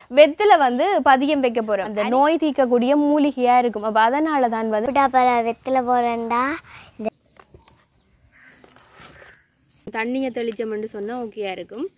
வெத்தில வந்து பதியம் வைக்க போறோம் அந்த நோய் தீர்க்கக்கூடிய மூலிகையா இருக்கும் அப்ப அதனால தான் வந்து விடாப்பற வெத்தில போறேன்டா இந்த தண்ணியை தெளிச்சோம்னு சொன்னா ஓகேயா இருக்கும்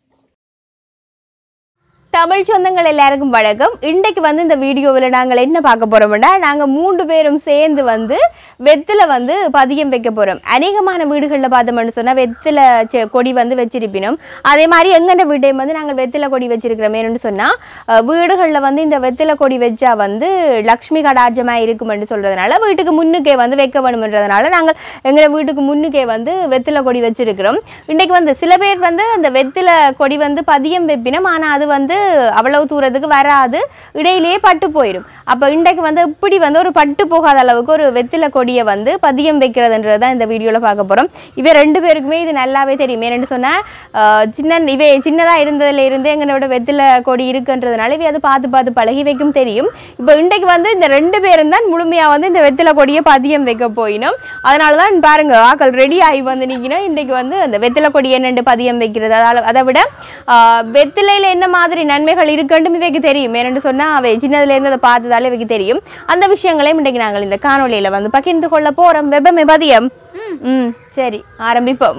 தமிழ் சொந்தங்கள் எல்லாருக்கும் வணக்கம் இன்றைக்கு வந்து இந்த வீடியோவில் நாங்கள் என்ன பார்க்க போறோம்னா நாங்கள் மூன்று பேரும் சேர்ந்து வந்து வெத்தில வந்து பதியம் வைக்க போறோம் அநேகமான வீடுகளில் பார்த்தோம்னு சொன்னால் வெத்தில செ- கொடி வந்து வச்சிருப்பினோம் அதே மாதிரி எங்கண்ட வீட்டையும் வந்து நாங்கள் வெத்தில கொடி வச்சிருக்கிறோம் ஏன்னு சொன்னால் வீடுகளில் வந்து இந்த வெத்தில கொடி வச்சா வந்து லக்ஷ்மி கடாட்சமாக இருக்குமென்று சொல்றதுனால வீட்டுக்கு முன்னுக்கே வந்து வைக்க வேணும்ன்றதுனால நாங்கள் எங்கள் வீட்டுக்கு முன்னுக்கே வந்து வெத்தில கொடி வச்சிருக்கிறோம் இன்றைக்கு வந்து சில பேர் வந்து அந்த வெத்தில கொடி வந்து பதியம் வைப்பினோம் ஆனால் அது வந்து அவ்வளவு தூரத்துக்கு வராது இடையிலேயே பட்டு போயிடும் அப்போ இன்றைக்கு வந்து இப்படி வந்து ஒரு பட்டு போகாத அளவுக்கு ஒரு வெத்தில கொடியை வந்து பதியம் வைக்கிறதுன்றது தான் இந்த வீடியோவில் பார்க்க போகிறோம் இவ ரெண்டு பேருக்குமே இது நல்லாவே தெரியும் ஏன்னு சொன்னால் சின்ன இவே சின்னதாக இருந்ததுல இருந்து எங்களோட வெத்தில கொடி இருக்குன்றதுனால இவை அது பார்த்து பார்த்து பழகி வைக்கும் தெரியும் இப்போ இன்றைக்கு வந்து இந்த ரெண்டு பேரும் தான் முழுமையாக வந்து இந்த வெத்தில கொடியை பதியம் வைக்க போயினோம் அதனால தான் பாருங்க ஆக்கள் ரெடி ஆகி வந்து நிற்கணும் இன்றைக்கு வந்து அந்த வெத்தில கொடி என்னென்று பதியம் வைக்கிறது அதால அதை விட ஆஹ், வெத்திலையில என்ன மாதிரி நன்மைகள் இருக்குன்னு இவைக்கு தெரியும் ஏன்னு சொன்னால் அவை சின்னதுலேருந்து அதை பார்த்ததால இவைக்கு தெரியும் அந்த விஷயங்களையும் இன்றைக்கு நாங்கள் இந்த காணொளியில் வந்து பகிர்ந்து கொள்ள போகிறோம் வெப்பமே பதியம் ம் சரி ஆரம்பிப்போம்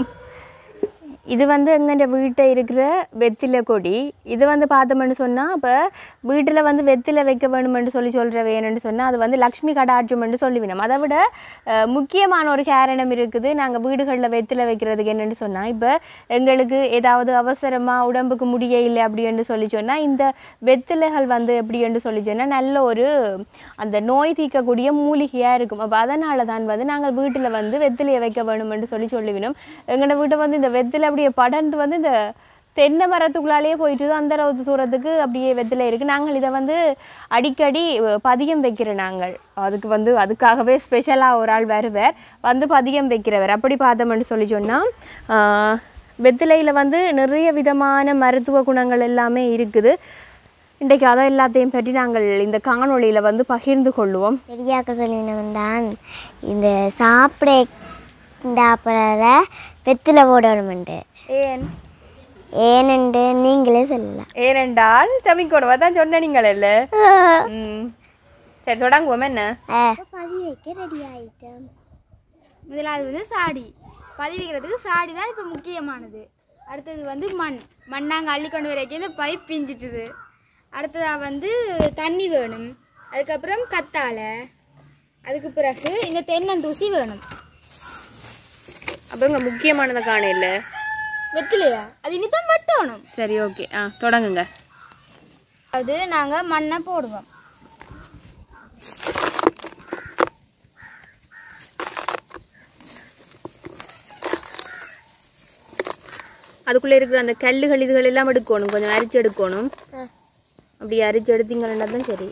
இது வந்து எங்கள்ட வீட்டை இருக்கிற வெத்திலை கொடி இது வந்து பார்த்தோம்னு சொன்னால் இப்போ வீட்டில் வந்து வெத்திலை வைக்க வேணுமென்று சொல்லி சொல்கிற வேணும்னு சொன்னால் அது வந்து லக்ஷ்மி கடாட்சம்னு சொல்லிவினோம் அதை விட அஹ், முக்கியமான ஒரு காரணம் இருக்குது நாங்கள் வீடுகளில் வெத்திலை வைக்கிறதுக்கு என்னென்னு சொன்னால் இப்போ எங்களுக்கு ஏதாவது அவசரமாக உடம்புக்கு முடியலை அப்படின்னு சொல்லி சொன்னால் இந்த வெத்திலைகள் வந்து எப்படி என்று சொல்லி சொன்னால் நல்ல ஒரு அந்த நோய் தீர்க்கக்கூடிய மூலிகையாக இருக்கும் அப்போ அதனால தான் வந்து நாங்கள் வீட்டில் வந்து வெத்திலையை வைக்க வேணுமென்று சொல்லி சொல்லுவினோம் எங்களோட வீட்டை வந்து இந்த வெத்திலை அப்படியே படர்ந்து வந்து இந்த தென்னை மரத்துக்குள்ளாலேயே போயிட்டு அந்த அளவு தூரத்துக்கு அப்படியே வெத்திலை இருக்குது நாங்கள் இதை வந்து அடிக்கடி அஹ், பதியம் வைக்கிற நாங்கள் அதுக்கு வந்து அதுக்காகவே ஸ்பெஷலாக ஒரு ஆள் வருவார் வந்து பதியம் வைக்கிறவர் அப்படி பார்த்தோம்னு சொல்லி சொன்னால் வெத்திலையில் வந்து நிறைய விதமான மருத்துவ குணங்கள் எல்லாமே இருக்குது இன்றைக்கு அதை எல்லாத்தையும் பற்றி நாங்கள் இந்த காணொளியில் வந்து பகிர்ந்து கொள்வோம் பெரியாக்க சொல்லினவன் தான் இந்த சாப்பிடாப்பற வெத்தில போடணுமெண்டு ஏன் ஏனென்று நீங்களே சொல்லலாம் ஏனென்றால் தமிழ்கோடவா தான் சொன்ன நீங்கள் இல்ல ம் சரி தொடங்குவோம் என்ன பதி வைக்க ரெடி ஆயிட்டோம் முதலாவது வந்து சாடி பதிவிக்கிறதுக்கு சாடி தான் இப்போ முக்கியமானது அடுத்தது வந்து மண் மண்ணாங்க அள்ளி கொண்டு வரைக்கும் இந்த பைப் பிஞ்சிட்டுது அடுத்ததாக வந்து தண்ணி வேணும் அதுக்கப்புறம் கத்தாழை அதுக்கு பிறகு இந்த தென்னந்தூசி வேணும் அப்போ இங்கே முக்கியமானதை காண இல்லை வெத்திலையா அது இனிதான் வெட்டணும் சரி ஓகே ஆ தொடங்குங்க அது நாங்கள் மண்ணை போடுவோம் அதுக்குள்ளே இருக்கிற அந்த கல்லுகள் இதுகள் எல்லாம் எடுக்கணும் கொஞ்சம் அரிச்சு எடுக்கணும் அப்படி அரிச்சு எடுத்தீங்கன்னா தான் சரி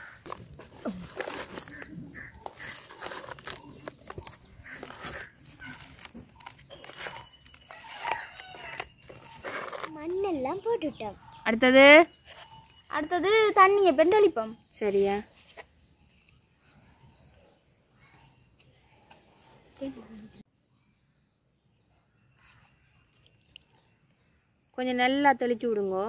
மண்ணெல்லாம் போட்டுட்டோம் அடுத்தது அடுத்தது தண்ணியை பெண்டளிப்போம் சரியா கொஞ்சம் நல்லா தெளிச்சு விடுங்கோ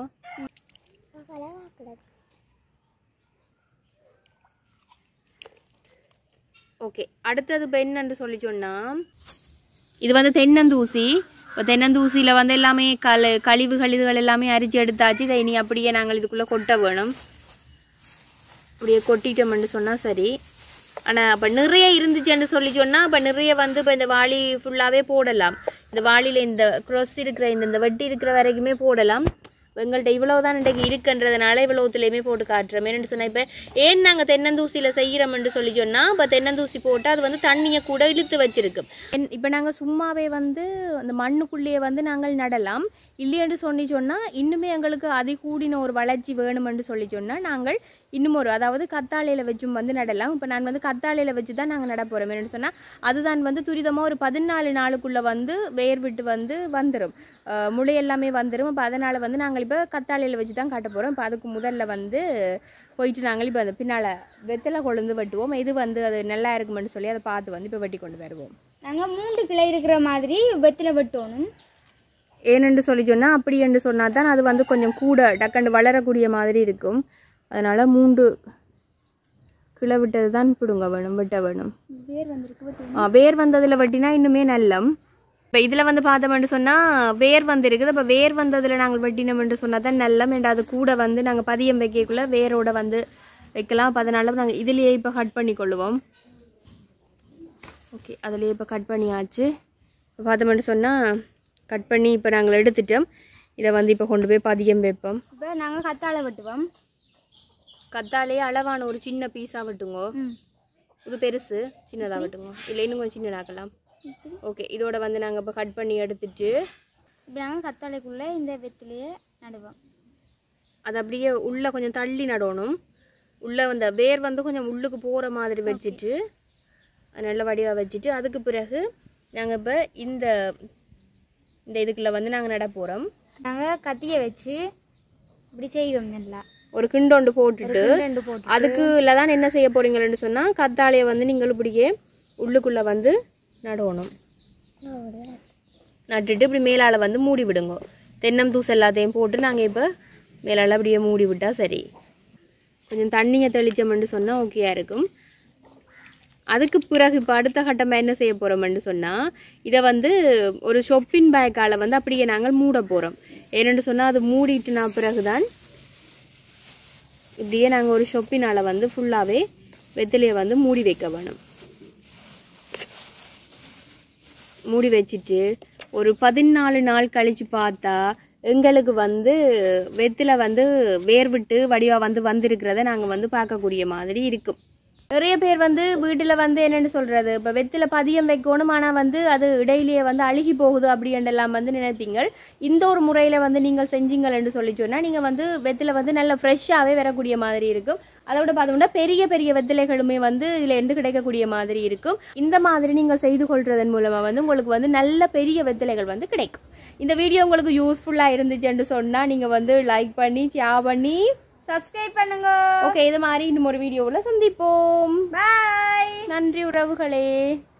ஓகே அடுத்தது இப்போ என்னன்னு சொல்லி சொன்னா இது வந்து தென்னந்தூசி இப்போ தென்னந்தூசியில் வந்து எல்லாமே கல கழிவுகள் இதுகள் எல்லாமே அரிச்சு எடுத்தாச்சு இதை இனி அப்படியே நாங்கள் இதுக்குள்ளே கொட்ட வேணும் அப்படியே கொட்டிட்டோம்னு சொன்னால் சரி ஆனால் அப்போ நிறைய இருந்துச்சுன்னு சொல்லி சொன்னால் அப்போ நிறைய வந்து இப்போ இந்த வாளி ஃபுல்லாகவே போடலாம் இந்த வாளியில் இந்த க்ரொஸ் இருக்கிற இந்த இந்த வெட்டி இருக்கிற வரைக்குமே போடலாம் எங்கள்கிட்ட இவ்வளவு தான் இன்றைக்கு இருக்குன்றதுனால இவ்வளவுத்துலேயுமே போட்டு காட்டுறோம் என்னென்னு சொன்னால் இப்போ ஏன் நாங்கள் தென்னந்தூசியில் செய்கிறோம்னு சொல்லி சொன்னால் இப்போ தென்னந்தூசி போட்டு அது வந்து தண்ணியை கூட இழுத்து வச்சிருக்கு இப்போ நாங்கள் சும்மாவே வந்து அந்த மண்ணுக்குள்ளேயே வந்து நாங்கள் நடலாம் இல்லையென்று சொல்லி சொன்னால் இன்னுமே எங்களுக்கு அதி கூடின ஒரு வளர்ச்சி வேணுமென்று சொல்லி சொன்னால் நாங்கள் இன்னும் ஒரு அதாவது கத்தாழையில் வச்சும் வந்து நடலாம் இப்போ நான் வந்து கத்தாழையில் வச்சு தான் நாங்கள் நட போகிறோம் என்னென்னு சொன்னால் அதுதான் வந்து துரிதமாக ஒரு பதினாலு நாளுக்குள்ளே வந்து வேர் விட்டு வந்து வந்துடும் முளை எல்லாமே வந்துடும் இப்போ அதனால் வந்து நாங்கள் இப்போ கத்தாழையில் வச்சு தான் காட்ட போகிறோம் இப்போ அதுக்கு முதல்ல வந்து போயிட்டு நாங்கள் இப்போ அந்த பின்னால் வெத்தலை கொழுந்து வெட்டுவோம் இது வந்து அது நல்லா இருக்குமென்னு சொல்லி அதை பார்த்து வந்து இப்போ வெட்டி கொண்டு வருவோம் நாங்கள் மூன்று கிளை இருக்கிற மாதிரி வெத்தில வெட்டணும் ஏனென்று சொல்லி சொன்னால் அப்படி என்று சொன்னால் தான் அது வந்து கொஞ்சம் கூட டக்கண்டு வளரக்கூடிய மாதிரி இருக்கும் அதனால் மூன்று கிளை விட்டது தான் பிடுங்க வேணும் வெட்ட வேணும் வேர் வந்திருக்கு பட் ஆ, வேர் வந்ததில் வெட்டினா இன்னுமே நல்லம் இப்போ இதில் வந்து பார்த்தோம்னு சொன்னால் வேர் வந்திருக்குது அப்போ வேர் வந்ததில் நாங்கள் வெட்டினோம்னு சொன்னால் தான் நல்லம் and அது கூட வந்து நாங்கள் பதியம் வைக்கக்குள்ள வேரோட வந்து வைக்கலாம் அப்போ அதனால நாங்கள் இதுலேயே இப்போ கட் பண்ணி கொள்ளுவோம் ஓகே அதுலேயே இப்போ கட் பண்ணியாச்சு இப்போ பார்த்தோம்னு சொன்னால் கட் பண்ணி இப்போ நாங்கள் எடுத்துட்டோம் இதை வந்து இப்போ கொண்டு போய் பதியம் வைப்போம் இப்போ நாங்கள் கத்தாழை வெட்டுவோம் கத்தாலே அளவான ஒரு சின்ன பீஸாக வெட்டுங்கோ ம் இது பெருசு சின்னதாக வெட்டுங்க இல்லை இன்னும் கொஞ்சம் சின்னதாக்கலாம் ஓகே இதோட வந்து நாங்கள் இப்போ கட் பண்ணி எடுத்துட்டு இப்போ நாங்கள் கத்தாழைக்குள்ளே இந்த வெத்திலையே நடுவோம் அது அப்படியே உள்ளே கொஞ்சம் தள்ளி நடணும் உள்ளே வந்த வேர் வந்து கொஞ்சம் உள்ளுக்கு போகிற மாதிரி வச்சுட்டு அது நல்ல வடிவாக வச்சுட்டு அதுக்கு பிறகு நாங்கள் இப்போ இந்த இந்த இதுக்குள்ளே வந்து நாங்கள் நட போகிறோம் நாங்கள் கத்தியை வச்சு இப்படி செய்வோம் நல்லா ஒரு கிண்டோண்டு போட்டுட்டு ரெண்டு போட்டு அதுக்குள்ள தான் என்ன செய்ய போறீங்கன்னு சொன்னால் கத்தாழையை வந்து நீங்கள் இப்படியே உள்ளுக்குள்ளே வந்து நடணும் நட்டுட்டு இப்படி மேலால வந்து மூடி விடுங்க தென்னம் தூசு எல்லாத்தையும் போட்டு நாங்கள் இப்போ மேலால அப்படியே மூடி விட்டா சரி கொஞ்சம் தண்ணியை தெளிச்சோம்னு சொன்னால் ஓகேயா இருக்கும் அதுக்கு பிறகு இப்போ அடுத்த கட்டமாக என்ன செய்ய போகிறோம்னு சொன்னால் இதை வந்து ஒரு ஷொப்பின் பேக்கால் வந்து அப்படியே நாங்கள் மூட போகிறோம் ஏன்னு சொன்னால் அது மூடிட்டுனா பிறகுதான் இப்படியே நாங்கள் ஒரு ஷொப்பினால் வந்து ஃபுல்லாகவே வெத்திலையை வந்து மூடி வைக்க வேணும் மூடி வச்சுட்டு ஒரு பதினாலு நாள் கழிச்சு பார்த்தா எங்களுக்கு வந்து வெத்தில வந்து வேர்விட்டு வடிவா வந்து வந்திருக்கிறத நாங்கள் வந்து பார்க்கக்கூடிய மாதிரி இருக்கும் நிறைய பேர் வந்து வீட்டில் வந்து என்னென்னு சொல்கிறது இப்போ வெத்தில பதியம் வைக்கணும் ஆனால் வந்து அது இடையிலேயே வந்து அழுகி போகுது அப்படின்றெல்லாம் வந்து நினைப்பீங்க இந்த ஒரு முறையில் வந்து நீங்கள் செஞ்சீங்கள்னு சொல்லி சொன்னால் நீங்கள் வந்து வெத்தில வந்து நல்ல ஃப்ரெஷ்ஷாகவே வரக்கூடிய மாதிரி இருக்கும் அதோட பார்த்தோம்னா பெரிய பெரிய வெத்திலைகளுமே வந்து இதில் இருந்து கிடைக்கக்கூடிய மாதிரி இருக்கும் இந்த மாதிரி நீங்கள் செய்து கொள்றதன் மூலமாக வந்து உங்களுக்கு வந்து நல்ல பெரிய வெத்திலைகள் வந்து கிடைக்கும் இந்த வீடியோ உங்களுக்கு யூஸ்ஃபுல்லாக இருந்துச்சுன்னு சொன்னால் நீங்கள் வந்து லைக் பண்ணி ஷேர் பண்ணி சப்ஸ்கிரைப் பண்ணுங்க ஓகே இது மாதிரி இன்னும் ஒரு வீடியோவில் சந்திப்போம் பாய் நன்றி உறவுகளே